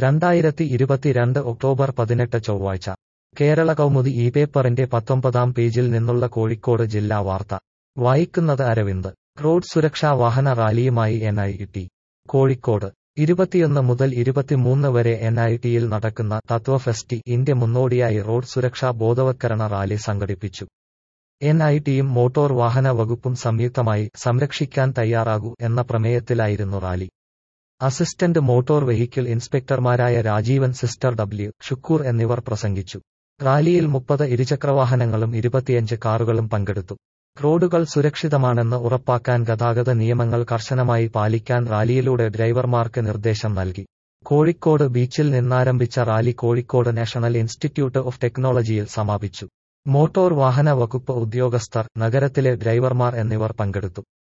രണ്ടായിരത്തി ഇരുപത്തിരണ്ട് ഒക്ടോബർ പതിനെട്ട് ചൊവ്വാഴ്ച കേരള കൗമുദി ഈ പേപ്പറിന്റെ പത്തൊമ്പതാം പേജിൽ നിന്നുള്ള കോഴിക്കോട് ജില്ലാ വാർത്ത വായിക്കുന്നത് അരവിന്ദ് റോഡ് സുരക്ഷാ വാഹന റാലിയുമായി എൻ ഐ ടി കോഴിക്കോട് ഇരുപത്തിയൊന്ന് മുതൽ ഇരുപത്തിമൂന്ന് വരെ എൻ ഐ ടിയിൽ നടക്കുന്ന തത്വഫെസ്റ്റി ഇന്റെ മുന്നോടിയായി റോഡ് സുരക്ഷാ ബോധവത്കരണ റാലി സംഘടിപ്പിച്ചു എൻ ഐ ടിയും മോട്ടോർ വാഹന വകുപ്പും സംയുക്തമായി സംരക്ഷിക്കാൻ തയ്യാറാകൂ എന്ന പ്രമേയത്തിലായിരുന്നു റാലി അസിസ്റ്റന്റ് മോട്ടോർ വെഹിക്കിൾ ഇൻസ്പെക്ടർമാരായ രാജീവൻ സിസ്റ്റർ ഡബ്ല്യു ഷുക്കൂർ എന്നിവർ പ്രസംഗിച്ചു റാലിയിൽ മുപ്പത് ഇരുചക്രവാഹനങ്ങളും ഇരുപത്തിയഞ്ച് കാറുകളും പങ്കെടുത്തു റോഡുകൾ സുരക്ഷിതമാണെന്ന് ഉറപ്പാക്കാൻ ഗതാഗത നിയമങ്ങൾ കർശനമായി പാലിക്കാൻ റാലിയിലൂടെ ഡ്രൈവർമാർക്ക് നിർദ്ദേശം നൽകി കോഴിക്കോട് ബീച്ചിൽ നിന്നാരംഭിച്ച റാലി കോഴിക്കോട് നാഷണൽ ഇൻസ്റ്റിറ്റ്യൂട്ട് ഓഫ് ടെക്നോളജിയിൽ സമാപിച്ചു മോട്ടോർ വാഹന വകുപ്പ് ഉദ്യോഗസ്ഥർ നഗരത്തിലെ ഡ്രൈവർമാർ എന്നിവർ പങ്കെടുത്തു